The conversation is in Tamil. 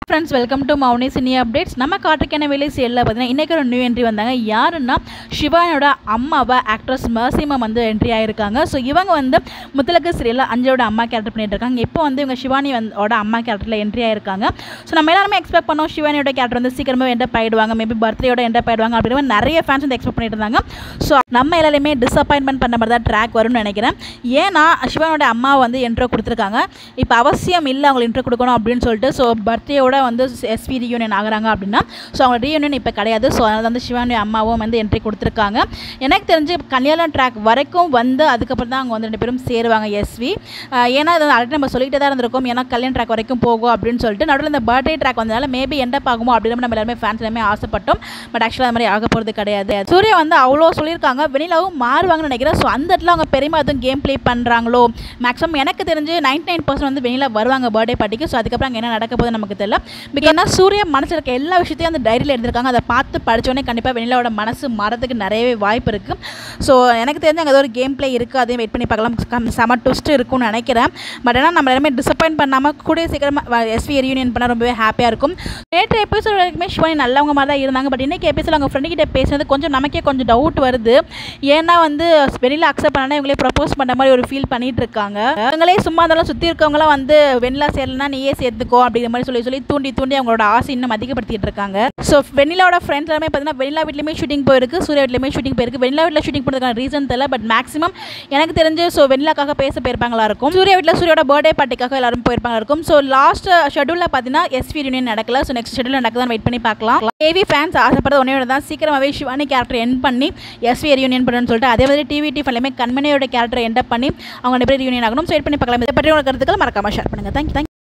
friends welcome to Mouni cine updates நம்ம காட்டுக்கான வேலை செயலில் பார்த்தீங்கன்னா இன்றைக்கி ஒரு நியூ என்ட்ரி வந்தாங்க யாருன்னா சிவானோட அம்மாவை ஆக்ட்ரஸ் மர்சிமம் வந்து என்ட்ரி ஆகிருக்காங்க ஸோ இவங்க வந்து முத்தலக்கு சீரியலில் அஞ்சோட அம்மா கேரக்டர் பண்ணிட்டு இருக்காங்க இப்போ வந்து இவங்க சிவானி வந்தோட அம்மா கேரக்டரில் என்ட்ரி ஆயிருக்காங்க ஸோ நம்ம எல்லாருமே எக்ஸ்பெக்ட் பண்ணோம் சிவானியோட கேரக்டர் வந்து சீக்கிரமாக என்டர் ஆயிடுவாங்க மேபி பர்த்டேயோட என்டர் ஆயிடுவாங்க அப்படின்ற மாதிரி நிறைய ஃபேன்ஸ் வந்து எக்ஸ்பெக்ட் பண்ணிட்டு இருந்தாங்க ஸோ நம்ம எல்லாருமே டிசப்பாயின்மெண்ட் பண்ண மாதிரி தான் ட்ராக் வரும்னு நினைக்கிறேன் ஏன்னா சிவானோட அம்மா வந்து என்ட்ரோ கொடுத்துருக்காங்க இப்போ அவசியம் இல்லை அவங்களுக்கு இன்ட்ரோ கொடுக்கணும் அப்படின்னு சொல்லிட்டு ஸோ பர்த்டேயோட வந்து எஸ்வி ரீயூனியன் ஆகுறாங்க அப்படின்னா ஸோ அவங்க ரீயூனியன் இப்போ கிடையாது ஸோ அதனால வந்து சிவானி அம்மாவும் வந்து என்ட்ரி கொடுத்துருக்காங்க எனக்கு தெரிஞ்சு கல்யாணம் ட்ராக் வரைக்கும் வந்து அதுக்கப்புறம் தான் அவங்க வந்து ரெண்டு பேரும் சேருவாங்க எஸ்வி ஏன்னா அது ஆல்ரெடி நம்ம சொல்லிட்டு தான் இருந்திருக்கோம் ஏன்னா கல்யாண ட்ராக் வரைக்கும் போகும் அப்படின்னு சொல்லிட்டு நடுவில் இந்த பர்த்டே ட்ராக் வந்ததால மேபி எண்ட் அப் ஆகுமோ அப்படின்னு நம்ம எல்லாருமே ஃபேன்ஸ் எல்லாமே ஆசைப்பட்டோம் பட் ஆக்சுவலாக அது மாதிரி ஆக போகிறது கிடையாது சூர்யா வந்து அவ்வளோ சொல்லியிருக்காங்க வெனிலாவும் மாறுவாங்கன்னு நினைக்கிறேன் ஸோ அந்த இடத்துல அவங்க பெருமை எதுவும் கேம் ப்ளே பண்ணுறாங்களோ மேக்ஸிமம் எனக்கு தெரிஞ்சு நைன்டி நைன் பர்சன்ட் வந்து வெனிலா வருவாங்க பர்த்டே பார்ட்டிக்கு ஸோ அதுக்கப்புறம் அங்கே என்ன நடக்க போகுது நமக்கு தெரியல பிகாஸ் ஏன்னா சூர்யா மனசில் இருக்க எல்லா விஷயத்தையும் அந்த டைரியில் எடுத்திருக்காங்க அதை பார்த்து படித்தோடனே கண்டிப்பாக வெனிலாவோட மனசு மாறதுக்கு நிறையவே வாய்ப்பு இருக்குது ஸோ எனக்கு தெரிஞ்சு அங்கே ஏதோ ஒரு கேம் ப்ளே இருக்குது அதையும் வெயிட் பண்ணி பார்க்கலாம் செம ட்விஸ்ட் இருக்கும்னு நினைக்கிறேன் பட் ஆனால் நம்ம எல்லாருமே டிசப்பாயின்ட் பண்ணாமல் கூடிய சீக்கிரமாக எஸ்வி ரீயூனியன் பண்ண ரொம்பவே ஹாப்பியாக இருக்கும் நேற்று எபிசோட் வரைக்குமே சிவானி நல்லவங்க மாதிரி தான் இருந்தாங்க பட் இன்னைக்கு எபிசோட் அவங்க ஃப்ரெண்டு கிட்ட பேசுனது கொஞ்சம் நமக்கே கொஞ்சம் டவுட் வருது ஏன்னா வந்து வெளியில் அக்செப்ட் பண்ணா இவங்களே ப்ரப்போஸ் பண்ண மாதிரி ஒரு ஃபீல் பண்ணிட்டு இருக்காங்க இவங்களே சும்மா இருந்தாலும் சுற்றி இருக்கவங்களாம் வந்து வெண்ணிலா சேரலனா நீயே சேர்த்துக்கோ அப்படிங்கிற மாதிரி சொல்லி சொல்லி தூண்டி தூண்டி அவங்களோட ஆசை இன்னும் அதிகப்படுத்திட்டு இருக்காங்க ஸோ வெண்ணிலாவோட ஃப்ரெண்ட்ஸ் எல்லாமே பார்த்தீங்கன்னா வெண்ணிலா வீட்லையுமே ஷூட்டிங் போயிருக்கு சூர்யா வீட்லையுமே ஷூட்டிங் போயிருக்கு வெண்ணிலா வீட்டில் ஷூட்டிங் பண்ணுறதுக்கான ரீசன் தெரியல பட் மேக்ஸிமம் எனக்கு தெரிஞ்சு ஸோ வெண்ணிலாக்காக பேச போயிருப்பாங்களா இருக்கும் சூர்யா வீட்டில் சூர்யோட பர்த்டே பார்ட்டிக்காக எல்லாரும் போயிருப்பாங்க இருக்கும் ஸோ லாஸ்ட் ஷெடியூலில் பார்த்தீங்கன்னா எஸ்வி யூனியன் நடக்கல ஸோ நெக்ஸ்ட் ஷெடியூல் நடக்குதான் வெயிட் பண்ணி பார்க்கலாம் ஏவி ஃபேன்ஸ் ஆசைப்படுறது ஒன்றே ஒன்று தான் சீக்கிரமாகவே சிவானி கேரக்டர் என் பண்ணி எஸ்வி யூனியன் பண்ணணும்னு சொல்லிட்டு அதே மாதிரி டிவி டி எல்லாமே கண்மணியோட கேரக்டர் எண்ட் பண்ணி அவங்க ரெண்டு பேர் யூனியன் ஆகணும் ஸோ வெயிட் பண்ணி பார்க்கலாம் இதை பற்றி உங்களுக்கு கருத்துக்கள் மறக்காம ஷேர் பண்ணுங்கள் தேங்க்யூ தேங்க்